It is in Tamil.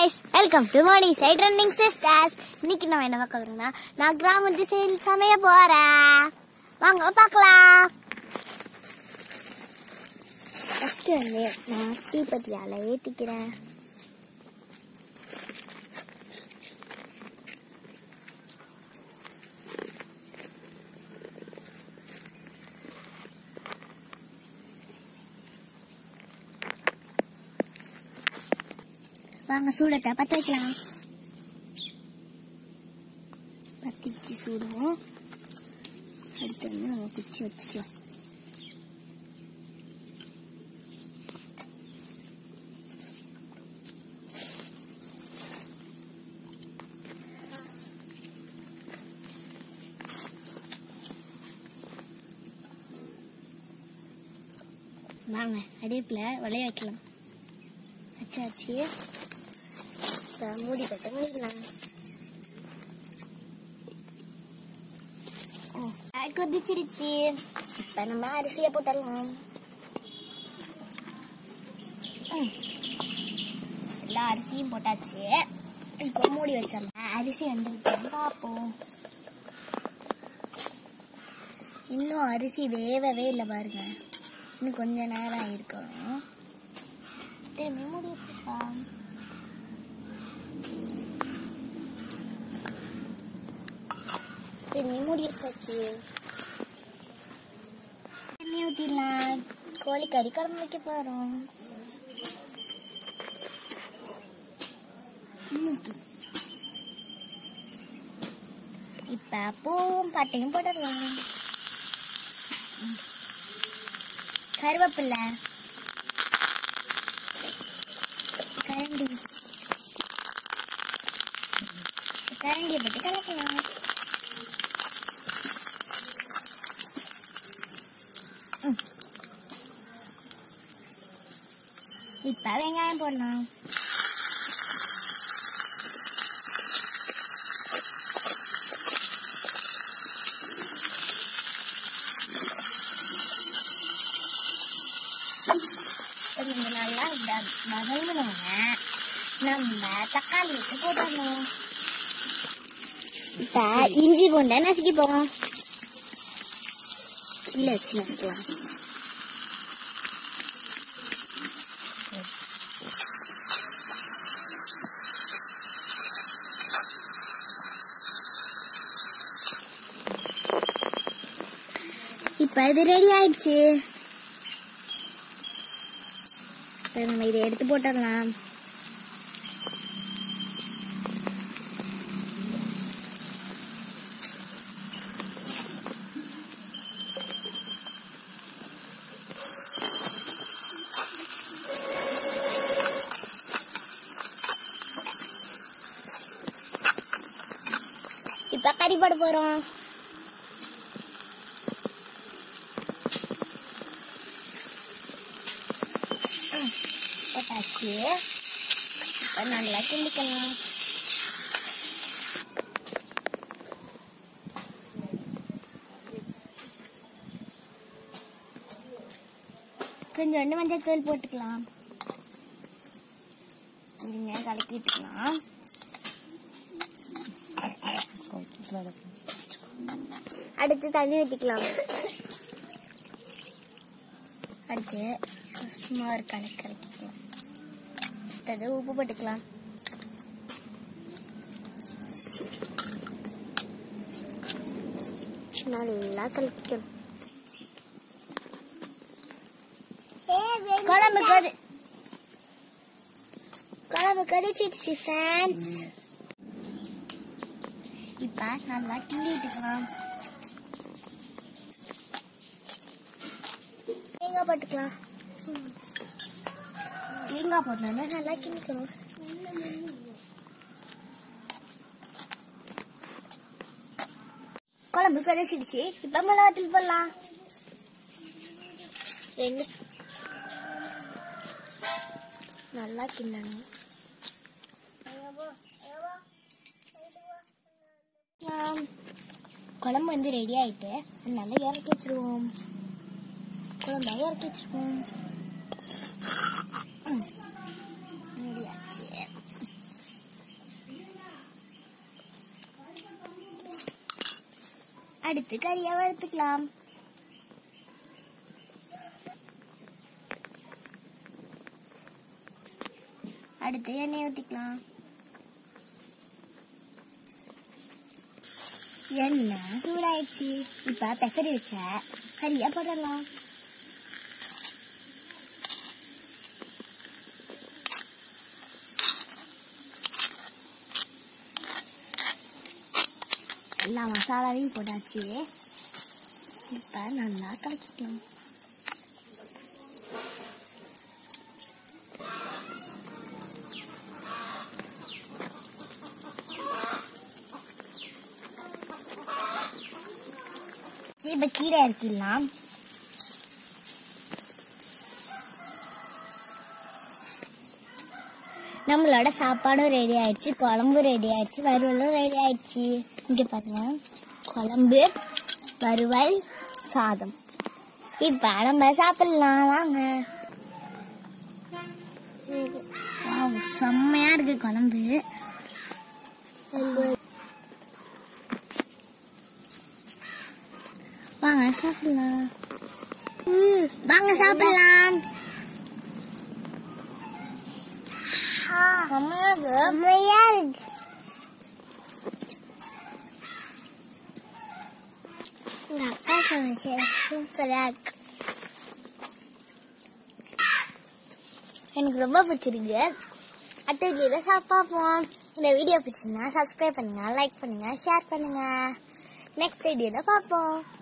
Guys welcome to morning side running sisters இன்னைக்கு நம்ம என்ன பார்க்க போறோம்னா நான் கிராம திசையில் சமைய போறேன் வாங்க பார்க்கலாம் ஃபர்ஸ்ட் வந்து நான் தீப்பெட்டியால ஏத்திக்கிறேன் வாங்க சூடத்தை பற்ற வைக்கலாம் பத்திச்சு சூடுவோம் அடுத்து வந்து நம்ம குச்சி வச்சுக்கலாம் வாங்க அடுப்பில் விளைய வைக்கலாம் வச்சாச்சு இப்ப மூடி போட்டு மூடிடலாம் ஆ, கொதிச்சிருச்சு இப்ப நம்ம அரிசியை போட்டுடலாம் ம். எல்லா அரிசியும் போட்டாச்சு இப்போ மூடி வச்சிடலாம் அரிசி வந்துருச்சு பார்ப்போம் இன்னும் அரிசி வேவவே இல்லை பாருங்க இன்னும் கொஞ்ச நேரம் ஆயிருக்கும் திரும்பி மூடி வச்சிருக்கலாம் திரும்பி மூடி வச்சாச்சு தண்ணி ஊற்றிடலாம் கோழிக்கறி குழம்பு வைக்க போகிறோம் இப்போ பூவும் பட்டையும் போட்டுடலாம் கருவேப்பில்லை கரண்டி கரண்டியை போட்டு கலக்கலாம் ம். இப்ப வெங்காயம் போடலாம் இது நல்லா வதங்கினோங்க நம்ம தக்காளி விட்டு போடணும் இப்ப இஞ்சி பூண்டை நசுக்கி போவோம் இல்லை வச்சு நசுக்கலாம் இப்ப இது ரெடி ஆயிடுச்சு இப்ப நம்ம இதை எடுத்து போட்டுடலாம் இப்ப கறி போட போறோம் ம், போட்டாச்சு இப்ப நல்லா கிண்டிக்கலாம் கொஞ்சோண்டு மஞ்சள் தூள் போட்டுக்கலாம் இருங்க கலக்கிட்டுக்கலாம் அடுத்து தண்ணி ஊற்றிக்கலாம் அடுத்து சும்மா ஒரு கலக்கி கலக்கிக்கலாம் அடுத்தது உப்பு போட்டுக்கலாம் நல்லா கலக்கிக்கணும் குழம்பு கொதி குழம்பு கொதிச்சிடுச்சு ஃப்ரெண்ட்ஸ் இப்ப நல்லா கிண்டிட்டுக்கலாம் தேங்காய் போட்டுக்கலாம் தேங்காய் போட்டோன்னா நல்லா கிண்டிக்கணும் குழம்பு கரைச்சிடுச்சு இப்ப மிளகாத்தூள் போடலாம் ரெண்டு நல்லா கிண்டணும் ஆம். குழம்பு வந்து ரெடி ஆயிட்டு அதனால இறக்கி வச்சிருவோம் குழம்பு இறக்கி வச்சிருக்கோம் ம். முடியாச்சு அடுத்து கறியை வறுத்துக்கலாம் அடுத்து எண்ணெய் ஊற்றிக்கலாம் எண்ணெய் சூடாயிடுச்சு இப்ப பெசரி வச்ச கறியை போடலாம் எல்லா மசாலாவையும் போட்டாச்சு இப்ப நல்லா கலக்கிக்கலாம் சரி, இப்ப கீரை இறக்கிடலாம் நம்மளோட சாப்பாடும் ரெடி ஆயிடுச்சு குழம்பு ரெடி ஆயிடுச்சு வறுவலும் ரெடி ஆயிடுச்சு இங்க பாருங்க குழம்பு வறுவல் சாதம் இப்ப நம்ம சாப்பிடலாம் வாங்க வாவ், செம்மையா இருக்கு குழம்பு வாங்க சாப்பிடலாம் ம், வாங்க சாப்பிடலாம் செம்மையா இருக்கு எங்க அக்கா சமைச்ச சூப்பரா இருக்கு எனக்கு ரொம்ப பிடிச்சிருக்கு அடுத்த வீடியோல சாப்பாப்போம் இந்த வீடியோ பிடிச்சிருந்தா சப்ஸ்கிரைப் பண்ணுங்க லைக் பண்ணுங்க ஷேர் பண்ணுங்க நெக்ஸ்ட் வீடியோல பார்ப்போம்